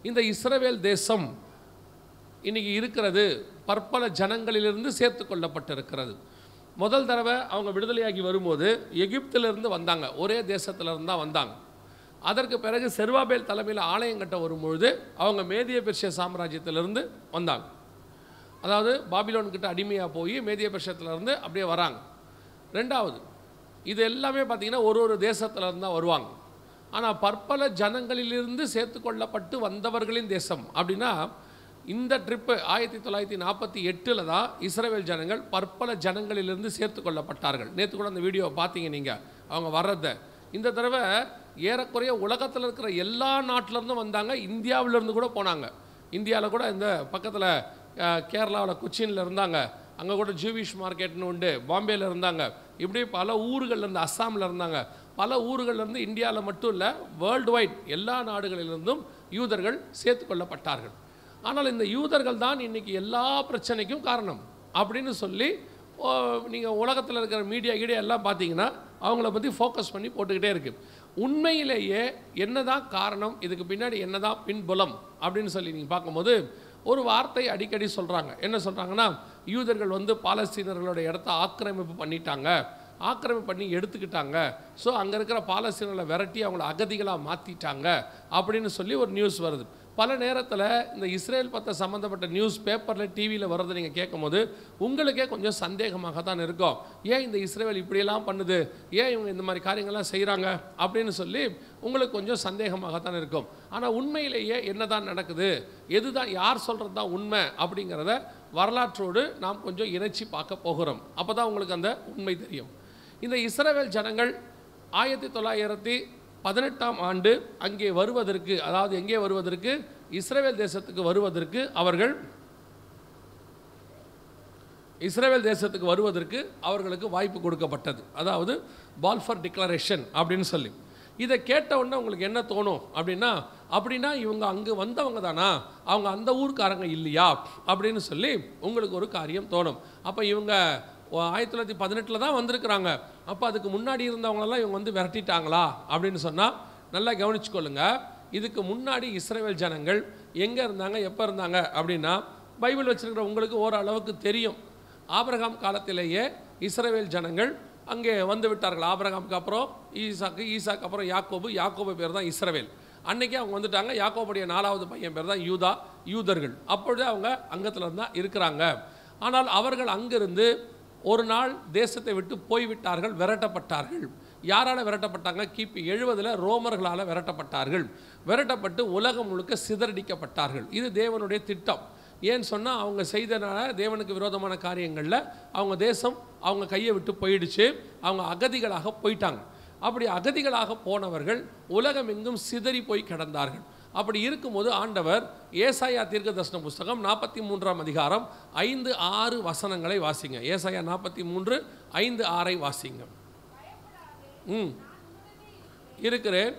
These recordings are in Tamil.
இந்த இஸ்ரவேல் தேசம் இன்னைக்கு இருக்கிறது பற்பல ஜனங்களிலிருந்து சேர்த்து கொள்ளப்பட்டிருக்கிறது முதல் தடவை அவங்க விடுதலையாகி வரும்போது எகிப்திலிருந்து வந்தாங்க ஒரே தேசத்திலிருந்து தான் வந்தாங்க அதற்கு பிறகு செருவாபேல் தலைமையில் ஆலயம் கட்ட வரும்பொழுது அவங்க மேதிய பெர்ஷிய சாம்ராஜ்யத்திலிருந்து வந்தாங்க அதாவது பாபிலோன் கிட்ட அடிமையாக போய் மேதிய பெர்ஷியத்திலிருந்து அப்படியே வராங்க ரெண்டாவது இது எல்லாமே பார்த்திங்கன்னா ஒரு ஒரு தேசத்திலிருந்து தான் வருவாங்க ஆனால் பற்பல ஜனங்களிலிருந்து சேர்த்து கொள்ளப்பட்டு வந்தவர்களின் தேசம் அப்படின்னா இந்த ட்ரிப்பு ஆயிரத்தி தொள்ளாயிரத்தி நாற்பத்தி எட்டில் தான் இஸ்ரேல் ஜனங்கள் பற்பல ஜனங்களிலிருந்து சேர்த்து கொள்ளப்பட்டார்கள் நேற்று கூட அந்த வீடியோவை பார்த்தீங்க நீங்கள் அவங்க வர்றதை இந்த தடவை ஏறக்குறைய உலகத்தில் இருக்கிற எல்லா நாட்டிலேருந்தும் வந்தாங்க இந்தியாவிலேருந்து கூட போனாங்க இந்தியாவில் கூட இந்த பக்கத்தில் கேரளாவில் கொச்சினில் இருந்தாங்க அங்கே கூட ஜூவிஷ் மார்க்கெட்னு உண்டு பாம்பேயில் இருந்தாங்க இப்படி பல ஊர்கள்ல இருந்து அஸ்ஸாமில் இருந்தாங்க பல ஊர்கள்ல இருந்து இந்தியாவில் மட்டும் இல்லை வேர்ல்டு வைட் எல்லா நாடுகளிலிருந்தும் யூதர்கள் சேர்த்து கொள்ளப்பட்டார்கள் ஆனால் இந்த யூதர்கள் தான் இன்னைக்கு எல்லா பிரச்சனைக்கும் காரணம் அப்படின்னு சொல்லி நீங்கள் உலகத்தில் இருக்கிற மீடியா கீடியா எல்லாம் பார்த்தீங்கன்னா அவங்கள பற்றி ஃபோக்கஸ் பண்ணி போட்டுக்கிட்டே இருக்கு உண்மையிலேயே என்னதான் காரணம் இதுக்கு பின்னாடி என்னதான் பின்புலம் அப்படின்னு சொல்லி நீங்கள் பார்க்கும்போது ஒரு வார்த்தை அடிக்கடி சொல்கிறாங்க என்ன சொல்கிறாங்கன்னா யூதர்கள் வந்து பாலஸ்தீனர்களோட இடத்த ஆக்கிரமிப்பு பண்ணிட்டாங்க ஆக்கிரமிப்பு பண்ணி எடுத்துக்கிட்டாங்க ஸோ அங்கே இருக்கிற பாலஸ்தீனர்களை விரட்டி அவங்கள அகதிகளாக மாற்றிட்டாங்க அப்படின்னு சொல்லி ஒரு நியூஸ் வருது பல நேரத்தில் இந்த இஸ்ரேல் பற்ற சம்மந்தப்பட்ட நியூஸ் பேப்பரில் டிவியில் வர்றதை நீங்கள் கேட்கும்போது உங்களுக்கே கொஞ்சம் சந்தேகமாக தான் இருக்கும் ஏன் இந்த இஸ்ரேல் இப்படியெல்லாம் பண்ணுது ஏன் இவங்க இந்த மாதிரி காரியங்கள்லாம் செய்கிறாங்க அப்படின்னு சொல்லி உங்களுக்கு கொஞ்சம் சந்தேகமாக தான் இருக்கும் ஆனால் உண்மையிலேயே என்னதான் நடக்குது எதுதான் யார் சொல்கிறது தான் உண்மை அப்படிங்கிறத வரலாற்றோடு நாம் கொஞ்சம் இணைச்சி பார்க்க போகிறோம் அப்போ தான் உங்களுக்கு அந்த உண்மை தெரியும் இந்த இஸ்ரவேல் ஜனங்கள் ஆயிரத்தி தொள்ளாயிரத்தி பதினெட்டாம் ஆண்டு அங்கே வருவதற்கு அதாவது எங்கே வருவதற்கு இஸ்ரேல் தேசத்துக்கு வருவதற்கு அவர்கள் இஸ்ரேல் தேசத்துக்கு வருவதற்கு அவர்களுக்கு வாய்ப்பு கொடுக்கப்பட்டது அதாவது பால்ஃபர் டிக்ளரேஷன் அப்படின்னு சொல்லி இதை கேட்ட உடனே உங்களுக்கு என்ன தோணும் அப்படின்னா அப்படின்னா இவங்க அங்கே வந்தவங்க தானா அவங்க அந்த ஊர்க்காரங்க இல்லையா அப்படின்னு சொல்லி உங்களுக்கு ஒரு காரியம் தோணும் அப்போ இவங்க ஆயிரத்தி தொள்ளாயிரத்தி பதினெட்டில் தான் வந்திருக்கிறாங்க அப்போ அதுக்கு முன்னாடி இருந்தவங்களெல்லாம் இவங்க வந்து விரட்டிட்டாங்களா அப்படின்னு சொன்னால் நல்லா கவனிச்சுக்கொள்ளுங்க இதுக்கு முன்னாடி இஸ்ரேல் ஜனங்கள் எங்கே இருந்தாங்க எப்போ இருந்தாங்க அப்படின்னா பைபிள் வச்சிருக்கிற உங்களுக்கு ஓரளவுக்கு தெரியும் ஆபிரகாம் காலத்திலேயே இஸ்ரேல் ஜனங்கள் அங்கே வந்து விட்டார்கள் ஆபிரகாமுக்கு அப்புறம் ஈசாக்கு ஈசாக்கு அப்புறம் யாக்கோபு யாக்கோபு பேர் தான் இஸ்ரவேல் அன்னைக்கே அவங்க வந்துட்டாங்க யாக்கோபுடைய நாலாவது பையன் பேர் தான் யூதா யூதர்கள் அப்பொழுது அவங்க அங்கத்தில் தான் இருக்கிறாங்க ஆனால் அவர்கள் அங்கிருந்து ஒரு நாள் தேசத்தை விட்டு போய்விட்டார்கள் விரட்டப்பட்டார்கள் யாரால் விரட்டப்பட்டாங்க கிபி எழுபதில் ரோமர்களால் விரட்டப்பட்டார்கள் விரட்டப்பட்டு உலகம் முழுக்க சிதறடிக்கப்பட்டார்கள் இது தேவனுடைய திட்டம் ஏன்னு சொன்னால் அவங்க செய்தனால தேவனுக்கு விரோதமான காரியங்களில் அவங்க தேசம் அவங்க கையை விட்டு போயிடுச்சு அவங்க அகதிகளாக போயிட்டாங்க அப்படி அகதிகளாக போனவர்கள் உலகம் எங்கும் சிதறி போய் கிடந்தார்கள் அப்படி இருக்கும்போது ஆண்டவர் ஏசாயா தீர்க்க தரிசன புஸ்தகம் நாற்பத்தி மூன்றாம் அதிகாரம் ஐந்து ஆறு வசனங்களை வாசிங்க ஏசாயா நாற்பத்தி மூன்று ஐந்து ஆறை வாசிங்க ம் இருக்கிறேன்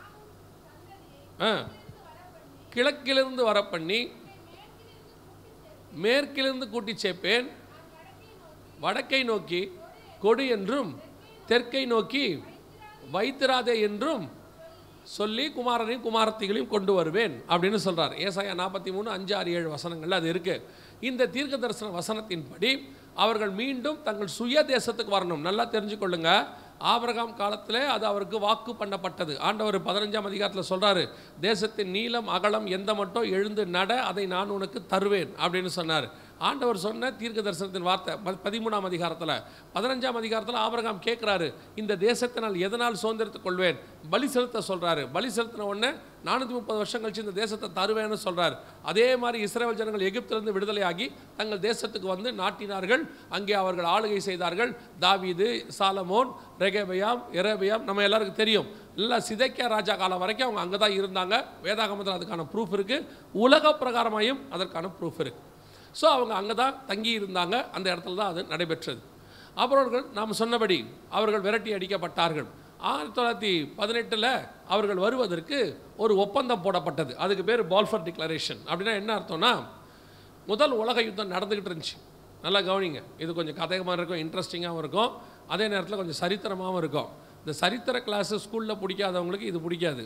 ஆ கிழக்கிலிருந்து வர பண்ணி மேற்கிலிருந்து கூட்டி சேர்ப்பேன் வடக்கை நோக்கி கொடு என்றும் தெற்கை நோக்கி வைத்திராதே என்றும் சொல்லி குமாரனையும் குமாரத்திகளையும் கொண்டு வருவேன் அப்படின்னு சொல்றார் ஏசாயா நாற்பத்தி மூணு அஞ்சு ஆறு ஏழு வசனங்கள்ல அது இருக்கு இந்த தீர்க்க தரிசன வசனத்தின்படி அவர்கள் மீண்டும் தங்கள் சுய தேசத்துக்கு வரணும் நல்லா தெரிஞ்சுக்கொள்ளுங்க ஆபிரகாம் காலத்தில் அது அவருக்கு வாக்கு பண்ணப்பட்டது ஆண்டவர் பதினஞ்சாம் அதிகாரத்தில் சொல்றாரு தேசத்தின் நீளம் அகலம் எந்த மட்டும் எழுந்து நட அதை நான் உனக்கு தருவேன் அப்படின்னு சொன்னார் ஆண்டவர் சொன்ன தீர்க்க தரிசனத்தின் வார்த்தை ப- பதிமூணாம் அதிகாரத்தில் பதினஞ்சாம் அதிகாரத்தில் ஆபிரகாம் கேட்குறாரு இந்த தேசத்தை நான் எதனால் சுதந்திரத்துக் கொள்வேன் பலி செலுத்த சொல்றாரு பலி செலுத்தின உடனே நானூற்றி முப்பது வருஷம் கழிச்சு இந்த தேசத்தை தருவேன்னு சொல்றாரு அதே மாதிரி இஸ்ரேல் ஜனங்கள் எகிப்திலிருந்து விடுதலையாகி தங்கள் தேசத்துக்கு வந்து நாட்டினார்கள் அங்கே அவர்கள் ஆளுகை செய்தார்கள் தாவீது சாலமோன் ரெகேபயாம் எரேபயாம் நம்ம எல்லாருக்கும் தெரியும் எல்லாம் சிதைக்கியா ராஜா காலம் வரைக்கும் அவங்க அங்கே தான் இருந்தாங்க வேதாகமத்தில் அதுக்கான ப்ரூஃப் இருக்குது உலக பிரகாரமாயும் அதற்கான ப்ரூஃப் இருக்குது ஸோ அவங்க அங்கே தான் தங்கி இருந்தாங்க அந்த இடத்துல தான் அது நடைபெற்றது அப்புறம் அவர்கள் நாம் சொன்னபடி அவர்கள் விரட்டி அடிக்கப்பட்டார்கள் ஆயிரத்தி தொள்ளாயிரத்தி பதினெட்டில் அவர்கள் வருவதற்கு ஒரு ஒப்பந்தம் போடப்பட்டது அதுக்கு பேர் பால்ஃபர் டிக்ளரேஷன் அப்படின்னா என்ன அர்த்தம்னா முதல் உலக யுத்தம் நடந்துக்கிட்டு இருந்துச்சு நல்லா கவனிங்க இது கொஞ்சம் கதைகமாக இருக்கும் இன்ட்ரெஸ்டிங்காகவும் இருக்கும் அதே நேரத்தில் கொஞ்சம் சரித்திரமாகவும் இருக்கும் இந்த சரித்திர கிளாஸு ஸ்கூலில் பிடிக்காதவங்களுக்கு இது பிடிக்காது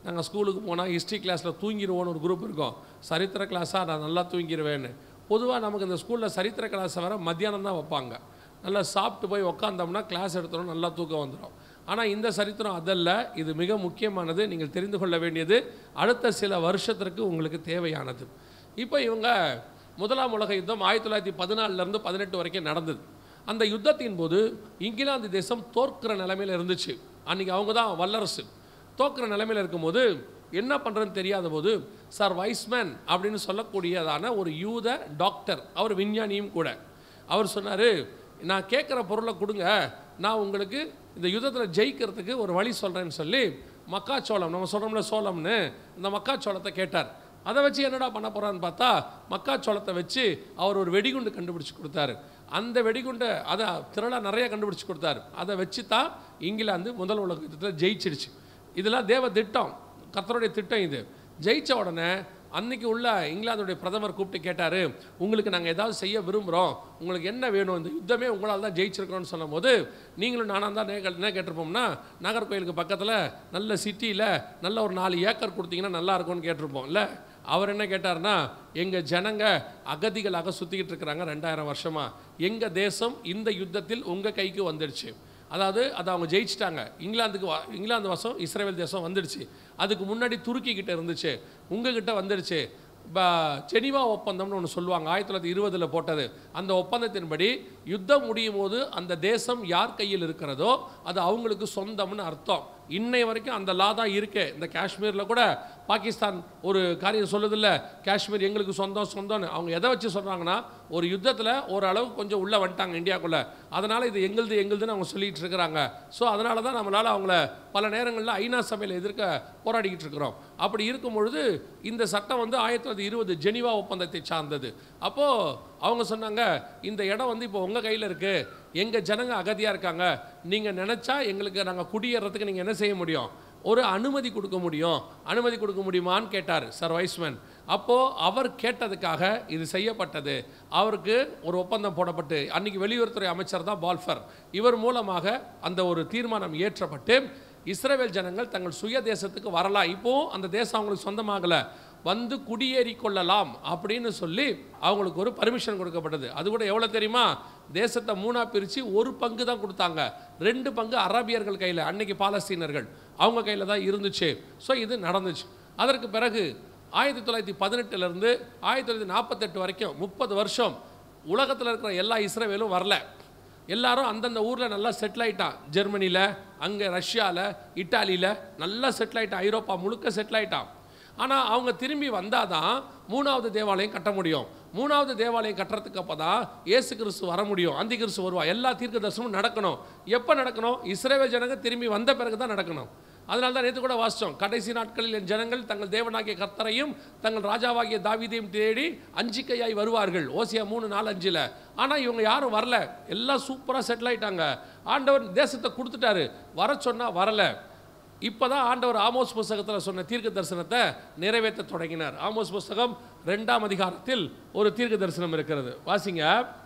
நாங்கள் ஸ்கூலுக்கு போனால் ஹிஸ்ட்ரி கிளாஸில் தூங்கிடுவோன்னு ஒரு குரூப் இருக்கும் சரித்திர கிளாஸாக நான் நல்லா தூங்கிடுவேன்னு பொதுவாக நமக்கு இந்த ஸ்கூலில் சரித்திர கிளாஸை வர மத்தியானம் தான் வைப்பாங்க நல்லா சாப்பிட்டு போய் உக்காந்தோம்னா கிளாஸ் எடுத்தோம் நல்லா தூக்கம் வந்துடும் ஆனால் இந்த சரித்திரம் அதல்ல இது மிக முக்கியமானது நீங்கள் தெரிந்து கொள்ள வேண்டியது அடுத்த சில வருஷத்திற்கு உங்களுக்கு தேவையானது இப்போ இவங்க முதலாம் உலக யுத்தம் ஆயிரத்தி தொள்ளாயிரத்தி பதினாலிருந்து பதினெட்டு வரைக்கும் நடந்தது அந்த யுத்தத்தின் போது இங்கிலாந்து தேசம் தோற்கிற நிலைமையில் இருந்துச்சு அன்றைக்கி அவங்க தான் வல்லரசு தோற்கிற நிலைமையில் இருக்கும்போது என்ன பண்ணுறதுன்னு தெரியாத போது சார் வைஸ்மேன் அப்படின்னு சொல்லக்கூடியதான ஒரு யூத டாக்டர் அவர் விஞ்ஞானியும் கூட அவர் சொன்னார் நான் கேட்குற பொருளை கொடுங்க நான் உங்களுக்கு இந்த யுத்தத்தில் ஜெயிக்கிறதுக்கு ஒரு வழி சொல்கிறேன்னு சொல்லி மக்காச்சோளம் நம்ம சொல்கிறோம்ல சோளம்னு இந்த மக்காச்சோளத்தை கேட்டார் அதை வச்சு என்னடா பண்ண போகிறான்னு பார்த்தா மக்காச்சோளத்தை வச்சு அவர் ஒரு வெடிகுண்டு கண்டுபிடிச்சு கொடுத்தாரு அந்த வெடிகுண்டை அதை திரளாக நிறைய கண்டுபிடிச்சு கொடுத்தாரு அதை வச்சு தான் இங்கிலாந்து முதல் உலக யுத்தத்தில் ஜெயிச்சிடுச்சு இதெல்லாம் தேவ திட்டம் கர்த்தருடைய திட்டம் இது ஜெயிச்ச உடனே அன்னைக்கு உள்ள இங்கிலாந்துடைய பிரதமர் கூப்பிட்டு கேட்டார் உங்களுக்கு நாங்கள் ஏதாவது செய்ய விரும்புகிறோம் உங்களுக்கு என்ன வேணும் இந்த யுத்தமே உங்களால் தான் ஜெயிச்சிருக்கிறோம்னு சொல்லும்போது நீங்களும் நானும் தான் என்ன என்ன கேட்டிருப்போம்னா நாகர்கோயிலுக்கு பக்கத்தில் நல்ல சிட்டியில் நல்ல ஒரு நாலு ஏக்கர் கொடுத்தீங்கன்னா நல்லா இருக்கும்னு கேட்டிருப்போம் இல்லை அவர் என்ன கேட்டார்னா எங்கள் ஜனங்க அகதிகளாக சுற்றிக்கிட்டு இருக்கிறாங்க ரெண்டாயிரம் வருஷமாக எங்கள் தேசம் இந்த யுத்தத்தில் உங்கள் கைக்கு வந்துடுச்சு அதாவது அதை அவங்க ஜெயிச்சிட்டாங்க இங்கிலாந்துக்கு வ- இங்கிலாந்து வசம் இஸ்ரேல் தேசம் வந்துடுச்சு அதுக்கு முன்னாடி துருக்கி கிட்ட இருந்துச்சு உங்ககிட்ட வந்துடுச்சு ப- ஜெனீவா ஒப்பந்தம்னு ஒன்று சொல்லுவாங்க ஆயிரத்தி தொள்ளாயிரத்தி இருபதில் போட்டது அந்த ஒப்பந்தத்தின்படி யுத்தம் முடியும் போது அந்த தேசம் யார் கையில் இருக்கிறதோ அது அவங்களுக்கு சொந்தம்னு அர்த்தம் இன்னை வரைக்கும் அந்த லா தான் இருக்கு இந்த காஷ்மீரில் கூட பாகிஸ்தான் ஒரு காரியம் சொல்லுதில்ல காஷ்மீர் எங்களுக்கு சொந்தம் சொந்தம்னு அவங்க எதை வச்சு சொல்கிறாங்கன்னா ஒரு யுத்தத்தில் ஓரளவு கொஞ்சம் உள்ளே வந்துட்டாங்க இந்தியாக்குள்ளே அதனால் இது எங்களுது எங்களுதுன்னு அவங்க சொல்லிட்டு இருக்கிறாங்க ஸோ அதனால தான் நம்மளால் அவங்கள பல நேரங்களில் ஐநா சபையில் எதிர்க்க போராடிக்கிட்டு இருக்கிறோம் அப்படி இருக்கும் பொழுது இந்த சட்டம் வந்து ஆயிரத்தி தொள்ளாயிரத்தி இருபது ஜெனீவா ஒப்பந்தத்தை சார்ந்தது அப்போது அவங்க சொன்னாங்க இந்த இடம் வந்து இப்போ உங்கள் கையில் இருக்குது எங்கள் ஜனங்க அகதியாக இருக்காங்க நீங்கள் நினச்சா எங்களுக்கு நாங்கள் குடியேறதுக்கு நீங்கள் என்ன செய்ய முடியும் ஒரு அனுமதி கொடுக்க முடியும் அனுமதி கொடுக்க முடியுமான்னு கேட்டார் சர் வைஸ்மேன் அப்போது அவர் கேட்டதுக்காக இது செய்யப்பட்டது அவருக்கு ஒரு ஒப்பந்தம் போடப்பட்டு அன்னைக்கு வெளியுறவுத்துறை அமைச்சர் தான் பால்ஃபர் இவர் மூலமாக அந்த ஒரு தீர்மானம் இயற்றப்பட்டு இஸ்ரேல் ஜனங்கள் தங்கள் சுய தேசத்துக்கு வரலாம் இப்போவும் அந்த தேசம் அவங்களுக்கு சொந்தமாகலை வந்து குடியேறி கொள்ளலாம் அப்படின்னு சொல்லி அவங்களுக்கு ஒரு பர்மிஷன் கொடுக்கப்பட்டது அது கூட எவ்வளோ தெரியுமா தேசத்தை மூணாக பிரித்து ஒரு பங்கு தான் கொடுத்தாங்க ரெண்டு பங்கு அரபியர்கள் கையில் அன்னைக்கு பாலஸ்தீனர்கள் அவங்க கையில் தான் இருந்துச்சு ஸோ இது நடந்துச்சு அதற்கு பிறகு ஆயிரத்தி தொள்ளாயிரத்தி பதினெட்டுலேருந்து ஆயிரத்தி தொள்ளாயிரத்தி நாற்பத்தெட்டு வரைக்கும் முப்பது வருஷம் உலகத்தில் இருக்கிற எல்லா இஸ்ரேவேலும் வரல எல்லாரும் அந்தந்த ஊரில் நல்லா செட்டில் ஆயிட்டான் ஜெர்மனியில் அங்கே ரஷ்யாவில் இட்டாலியில் நல்லா செட்டில் ஆயிட்டான் ஐரோப்பா முழுக்க செட்டில் ஆயிட்டான் ஆனால் அவங்க திரும்பி வந்தால் தான் மூணாவது தேவாலயம் கட்ட முடியும் மூணாவது தேவாலயம் கட்டுறதுக்கு அப்போ தான் இயேசு கிறிஸ்து வர முடியும் அந்தி கிறிஸ்து வருவா எல்லா தீர்க்க தரிசனமும் நடக்கணும் எப்போ நடக்கணும் இஸ்ரேல் ஜனங்க திரும்பி வந்த பிறகு தான் நடக்கணும் அதனால தான் நேற்று கூட வாசித்தோம் கடைசி நாட்களில் என் ஜனங்கள் தங்கள் தேவனாகிய கர்த்தரையும் தங்கள் ராஜாவாகிய தாவீதையும் தேடி அஞ்சிக்கையாய் வருவார்கள் ஓசியா மூணு நாலு அஞ்சில் ஆனால் இவங்க யாரும் வரல எல்லாம் சூப்பராக செட்டில் ஆயிட்டாங்க ஆண்டவர் தேசத்தை கொடுத்துட்டாரு வர சொன்னால் வரலை இப்போ தான் ஆண்டவர் ஆமோஸ் புஸ்தகத்தில் சொன்ன தீர்க்க தரிசனத்தை நிறைவேற்ற தொடங்கினார் ஆமோஸ் புஸ்தகம் ரெண்டாம் அதிகாரத்தில் ஒரு தீர்க்க தரிசனம் இருக்கிறது வாசிங்க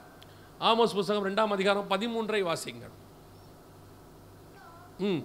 ஆமோஸ் புஸ்தகம் ரெண்டாம் அதிகாரம் பதிமூன்றை வாசிங்க ம்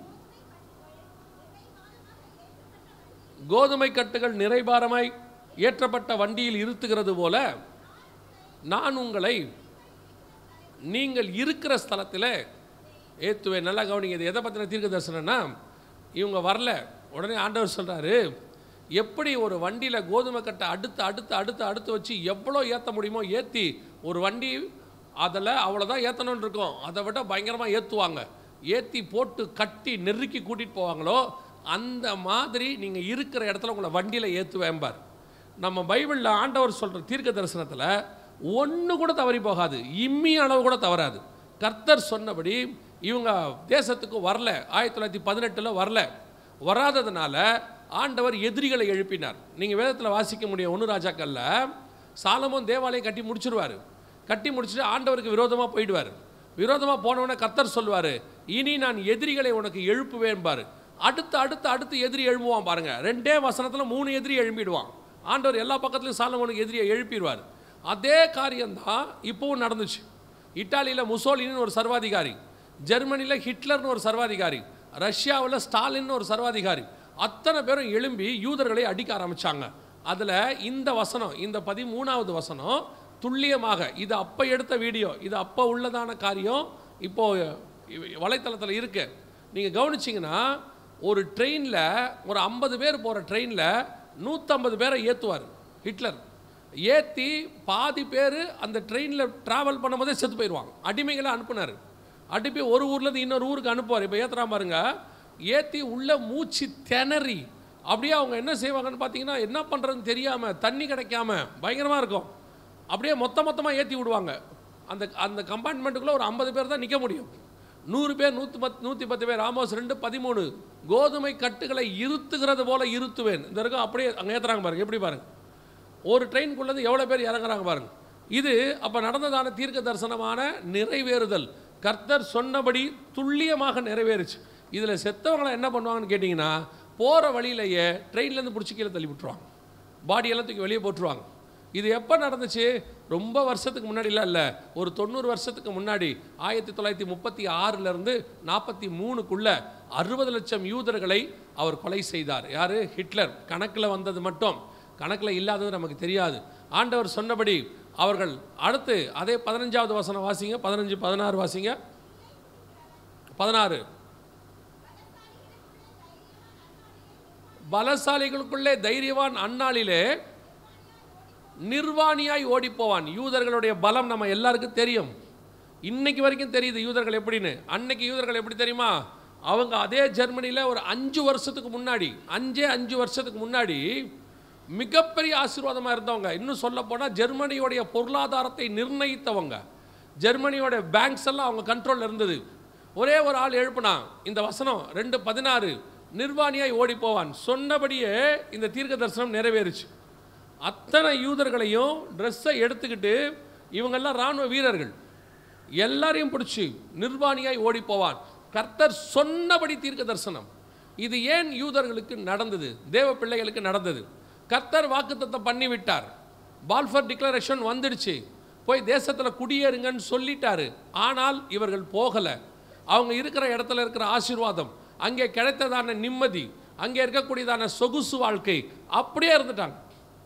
கோதுமை கட்டுகள் நிறைபாரமாய் ஏற்றப்பட்ட வண்டியில் இருத்துகிறது போல நான் உங்களை நீங்கள் இருக்கிற ஸ்தலத்தில் ஏத்துவேன் நல்லா கவனிங்க இது எதை பற்றின தீர்க்க தரிசனம்னா இவங்க வரல உடனே ஆண்டவர் சொல்கிறாரு எப்படி ஒரு வண்டியில் கோதுமை கட்டை அடுத்து அடுத்து அடுத்து அடுத்து வச்சு எவ்வளோ ஏற்ற முடியுமோ ஏற்றி ஒரு வண்டி அதில் அவ்வளோதான் ஏற்றணும்னு இருக்கும் அதை விட பயங்கரமாக ஏற்றுவாங்க ஏற்றி போட்டு கட்டி நெருக்கி கூட்டிகிட்டு போவாங்களோ அந்த மாதிரி நீங்கள் இருக்கிற இடத்துல உங்களை வண்டியில் ஏற்றுவேம்பார் நம்ம பைபிளில் ஆண்டவர் சொல்கிற தீர்க்க தரிசனத்தில் ஒன்று கூட தவறி போகாது இம்மி அளவு கூட தவறாது கர்த்தர் சொன்னபடி இவங்க தேசத்துக்கு வரல ஆயிரத்தி தொள்ளாயிரத்தி பதினெட்டில் வரல வராததுனால ஆண்டவர் எதிரிகளை எழுப்பினார் நீங்கள் வேதத்தில் வாசிக்க முடியும் ஒன்று ராஜாக்கல்ல சாலமோன் தேவாலயம் கட்டி முடிச்சிருவார் கட்டி முடிச்சுட்டு ஆண்டவருக்கு விரோதமாக போயிடுவார் விரோதமாக போனவொடனே கர்த்தர் சொல்வார் இனி நான் எதிரிகளை உனக்கு எழுப்புவேன்பார் அடுத்து அடுத்து அடுத்து எதிரி எழும்புவான் பாருங்க ரெண்டே வசனத்தில் மூணு எதிரி எழும்பிடுவான் ஆண்டவர் எல்லா பக்கத்துலையும் சாலமோனுக்கு எதிரியை எழுப்பிடுவார் அதே காரியம்தான் இப்போவும் நடந்துச்சு இட்டாலியில் முசோலின்னு ஒரு சர்வாதிகாரி ஜெர்மனியில் ஹிட்லர்னு ஒரு சர்வாதிகாரி ரஷ்யாவில் ஸ்டாலின்னு ஒரு சர்வாதிகாரி அத்தனை பேரும் எழும்பி யூதர்களை அடிக்க ஆரம்பிச்சாங்க அதில் இந்த வசனம் இந்த பதிமூணாவது வசனம் துல்லியமாக இது அப்போ எடுத்த வீடியோ இது அப்போ உள்ளதான காரியம் இப்போ வலைத்தளத்தில் இருக்கு நீங்கள் கவனிச்சிங்கன்னா ஒரு ட்ரெயினில் ஒரு ஐம்பது பேர் போகிற ட்ரெயினில் நூற்றம்பது பேரை ஏற்றுவார் ஹிட்லர் ஏற்றி பாதி பேர் அந்த ட்ரெயினில் ட்ராவல் பண்ணும்போதே செத்து போயிடுவாங்க அடிமைகளை அனுப்புனார் அனுப்பி ஒரு ஊர்லேருந்து இன்னொரு ஊருக்கு அனுப்புவார் இப்போ ஏற்றுறா பாருங்க ஏற்றி உள்ள மூச்சு திணறி அப்படியே அவங்க என்ன செய்வாங்கன்னு பார்த்தீங்கன்னா என்ன பண்ணுறதுன்னு தெரியாமல் தண்ணி கிடைக்காம பயங்கரமாக இருக்கும் அப்படியே மொத்த மொத்தமாக ஏற்றி விடுவாங்க அந்த அந்த கம்பார்ட்மெண்ட்டுக்குள்ளே ஒரு ஐம்பது பேர் தான் நிற்க முடியும் நூறு பேர் நூற்றி பத் நூற்றி பத்து பேர் ஆமோஸ் ரெண்டு பதிமூணு கோதுமை கட்டுகளை இருத்துகிறது போல இருத்துவேன் இந்த இருக்கும் அப்படியே அங்கே ஏற்றுறாங்க பாருங்க எப்படி பாருங்க ஒரு ட்ரெயின்குள்ளேருந்து எவ்வளோ பேர் இறங்குறாங்க பாருங்க இது அப்போ நடந்ததான தீர்க்க தரிசனமான நிறைவேறுதல் கர்த்தர் சொன்னபடி துல்லியமாக நிறைவேறுச்சு இதில் செத்தவங்களை என்ன பண்ணுவாங்கன்னு கேட்டிங்கன்னா போகிற வழியிலேயே ட்ரெயின்லேருந்து பிடிச்சி கீழே தள்ளி விட்டுருவாங்க பாடியெல்லாம் தூக்கி வெளியே போட்டுருவாங்க இது எப்போ நடந்துச்சு ரொம்ப வருஷத்துக்கு முன்னாடிலாம் இல்லை ஒரு தொண்ணூறு வருஷத்துக்கு முன்னாடி ஆயிரத்தி தொள்ளாயிரத்தி முப்பத்தி ஆறிலிருந்து நாற்பத்தி மூணுக்குள்ள அறுபது லட்சம் யூதர்களை அவர் கொலை செய்தார் யார் ஹிட்லர் கணக்கில் வந்தது மட்டும் கணக்கில் இல்லாதது நமக்கு தெரியாது ஆண்டவர் சொன்னபடி அவர்கள் அடுத்து அதே பதினஞ்சாவது வசனம் வாசிங்க பதினஞ்சு பதினாறு வாசிங்க பதினாறு பலசாலிகளுக்குள்ளே தைரியவான் அந்நாளிலே நிர்வாணியாய் ஓடிப்போவான் யூதர்களுடைய பலம் நம்ம எல்லாருக்கும் தெரியும் இன்னைக்கு வரைக்கும் தெரியுது யூதர்கள் எப்படின்னு அன்னைக்கு யூதர்கள் எப்படி தெரியுமா அவங்க அதே ஜெர்மனியில் ஒரு அஞ்சு வருஷத்துக்கு முன்னாடி அஞ்சே அஞ்சு வருஷத்துக்கு முன்னாடி மிகப்பெரிய ஆசீர்வாதமாக இருந்தவங்க இன்னும் சொல்ல போனால் ஜெர்மனியோடைய பொருளாதாரத்தை நிர்ணயித்தவங்க ஜெர்மனியோட பேங்க்ஸ் எல்லாம் அவங்க கண்ட்ரோலில் இருந்தது ஒரே ஒரு ஆள் எழுப்புனா இந்த வசனம் ரெண்டு பதினாறு நிர்வாணியாய் ஓடி போவான் சொன்னபடியே இந்த தீர்க்க தரிசனம் நிறைவேறுச்சு அத்தனை யூதர்களையும் ட்ரெஸ்ஸை எடுத்துக்கிட்டு இவங்கெல்லாம் இராணுவ வீரர்கள் எல்லாரையும் பிடிச்சி நிர்வாணியாய் ஓடி போவான் கர்த்தர் சொன்னபடி தீர்க்க தரிசனம் இது ஏன் யூதர்களுக்கு நடந்தது தேவ பிள்ளைகளுக்கு நடந்தது கர்த்தர் வாக்குத்தத்தம் பண்ணி விட்டார் பால்ஃபர் டிக்ளரேஷன் வந்துடுச்சு போய் தேசத்தில் குடியேறுங்கன்னு சொல்லிட்டாரு ஆனால் இவர்கள் போகலை அவங்க இருக்கிற இடத்துல இருக்கிற ஆசீர்வாதம் அங்கே கிடைத்ததான நிம்மதி அங்கே இருக்கக்கூடியதான சொகுசு வாழ்க்கை அப்படியே இருந்துட்டாங்க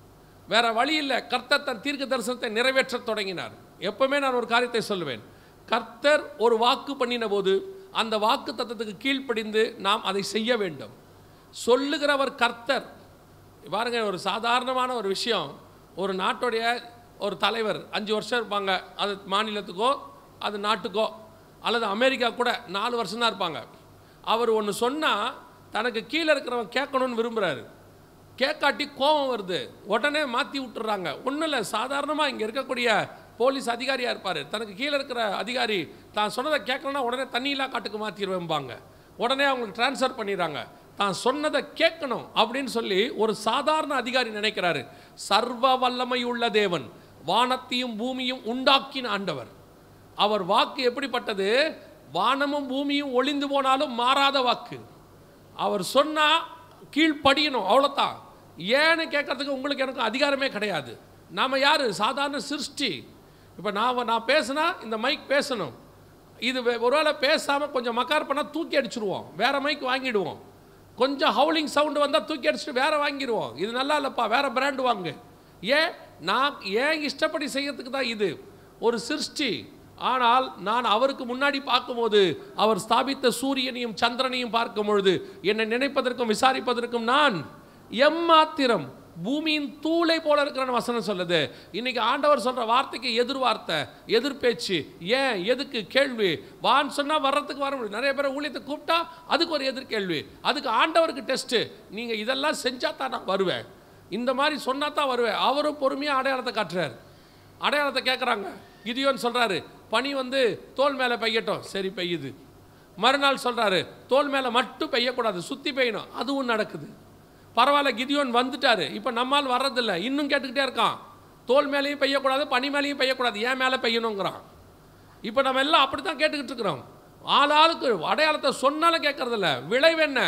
வேற வழி இல்லை கர்த்தர் தன் தீர்க்க தரிசனத்தை நிறைவேற்றத் தொடங்கினார் எப்பவுமே நான் ஒரு காரியத்தை சொல்லுவேன் கர்த்தர் ஒரு வாக்கு பண்ணின போது அந்த வாக்கு தத்தத்துக்கு கீழ்ப்படிந்து நாம் அதை செய்ய வேண்டும் சொல்லுகிறவர் கர்த்தர் பாருங்க ஒரு சாதாரணமான ஒரு விஷயம் ஒரு நாட்டுடைய ஒரு தலைவர் அஞ்சு வருஷம் இருப்பாங்க அது மாநிலத்துக்கோ அது நாட்டுக்கோ அல்லது அமெரிக்கா கூட நாலு வருஷம் தான் இருப்பாங்க அவர் ஒன்று சொன்னால் தனக்கு கீழே இருக்கிறவன் கேட்கணும்னு விரும்புகிறாரு கேட்காட்டி கோபம் வருது உடனே மாற்றி விட்டுறாங்க ஒன்றும் இல்லை சாதாரணமாக இங்கே இருக்கக்கூடிய போலீஸ் அதிகாரியாக இருப்பார் தனக்கு கீழே இருக்கிற அதிகாரி தான் சொன்னதை கேட்கலன்னா உடனே தண்ணியில்லா காட்டுக்கு மாற்றிடுவேம்பாங்க உடனே அவங்களுக்கு ட்ரான்ஸ்ஃபர் பண்ணிடுறாங்க தான் சொன்னதை கேட்கணும் அப்படின்னு சொல்லி ஒரு சாதாரண அதிகாரி நினைக்கிறாரு சர்வ வல்லமை உள்ள தேவன் வானத்தையும் பூமியும் உண்டாக்கின ஆண்டவர் அவர் வாக்கு எப்படிப்பட்டது வானமும் பூமியும் ஒளிந்து போனாலும் மாறாத வாக்கு அவர் சொன்னா கீழ்ப்படியணும் அவ்வளோதான் ஏன்னு கேட்கறதுக்கு உங்களுக்கு எனக்கு அதிகாரமே கிடையாது நாம் யார் சாதாரண சிருஷ்டி இப்போ நான் நான் பேசுனா இந்த மைக் பேசணும் இது வே- ஒருவேளை பேசாமல் கொஞ்சம் மக்கார் பண்ணால் தூக்கி அடிச்சிருவோம் வேற மைக் வாங்கிடுவோம் கொஞ்சம் ஹவுலிங் சவுண்டு வந்தால் தூக்கி அடிச்சுட்டு வேற வாங்கிடுவோம் இது நல்லா இல்லைப்பா வேற பிராண்டு வாங்கு ஏன் நான் ஏன் இஷ்டப்படி செய்யறதுக்கு தான் இது ஒரு சிருஷ்டி ஆனால் நான் அவருக்கு முன்னாடி பார்க்கும்போது அவர் ஸ்தாபித்த சூரியனையும் சந்திரனையும் பார்க்கும் பொழுது என்னை நினைப்பதற்கும் விசாரிப்பதற்கும் நான் எம்மாத்திரம் பூமியின் தூளை போல இருக்கிற வசனம் சொல்லுது இன்னைக்கு ஆண்டவர் சொல்ற வார்த்தைக்கு எதிர் வார்த்தை எதிர் பேச்சு ஏன் எதுக்கு கேள்வி வான்னு சொன்னா வர்றதுக்கு வர முடியும் நிறைய பேரை ஊழியத்தை கூப்பிட்டா அதுக்கு ஒரு எதிர் கேள்வி அதுக்கு ஆண்டவருக்கு டெஸ்ட் நீங்க இதெல்லாம் செஞ்சா தான் நான் வருவேன் இந்த மாதிரி சொன்னா தான் வருவேன் அவரும் பொறுமையா அடையாளத்தை காட்டுறாரு அடையாளத்தை கேட்குறாங்க கிதியோன் சொல்றாரு பனி வந்து தோல் மேலே பெய்யட்டும் சரி பெய்யுது மறுநாள் சொல்றாரு தோல் மேலே மட்டும் பெய்யக்கூடாது சுற்றி பெய்யணும் அதுவும் நடக்குது பரவாயில்ல கிதியோன் வந்துட்டாரு இப்போ நம்மால் வர்றதில்ல இன்னும் கேட்டுக்கிட்டே இருக்கான் தோல் மேலேயும் பெய்யக்கூடாது பனி மேலேயும் பெய்யக்கூடாது ஏன் மேலே பெய்யணுங்கிறான் இப்போ நம்ம எல்லாம் அப்படி தான் கேட்டுக்கிட்டு இருக்கிறோம் ஆளாளுக்கு அடையாளத்தை சொன்னாலும் கேட்கறதில்ல விளைவு என்ன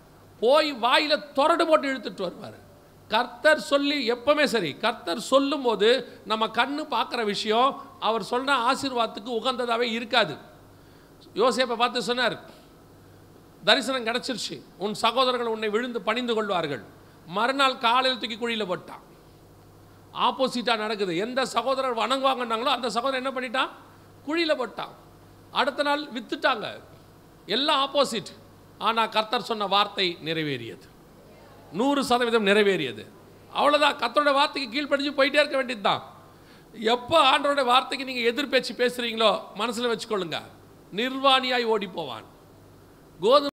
போய் வாயில தொடடு போட்டு இழுத்துட்டு வருவார் கர்த்தர் சொல்லி எப்பவுமே சரி கர்த்தர் சொல்லும்போது நம்ம கண்ணு பார்க்குற விஷயம் அவர் சொன்ன ஆசீர்வாதத்துக்கு உகந்ததாகவே இருக்காது யோசேப்பை பார்த்து சொன்னார் தரிசனம் கிடச்சிருச்சு உன் சகோதரர்கள் உன்னை விழுந்து பணிந்து கொள்வார்கள் மறுநாள் காலையில் தூக்கி குழியில் போட்டான் ஆப்போசிட்டாக நடக்குது எந்த சகோதரர் வணங்குவாங்கன்னாங்களோ அந்த சகோதரர் என்ன பண்ணிட்டான் குழியில் போட்டான் அடுத்த நாள் வித்துட்டாங்க எல்லாம் ஆப்போசிட் ஆனால் கர்த்தர் சொன்ன வார்த்தை நிறைவேறியது நூறு சதவீதம் நிறைவேறியது அவ்வளோதான் கர்த்தரோட வார்த்தைக்கு கீழ்ப்படிஞ்சு போயிட்டே இருக்க வேண்டியது தான் எப்போ ஆண்டவரோட வார்த்தைக்கு நீங்கள் எதிர்பேச்சு பேசுகிறீங்களோ மனசில் வச்சுக்கொள்ளுங்க நிர்வாணியாய் ஓடி போவான் கோதுமை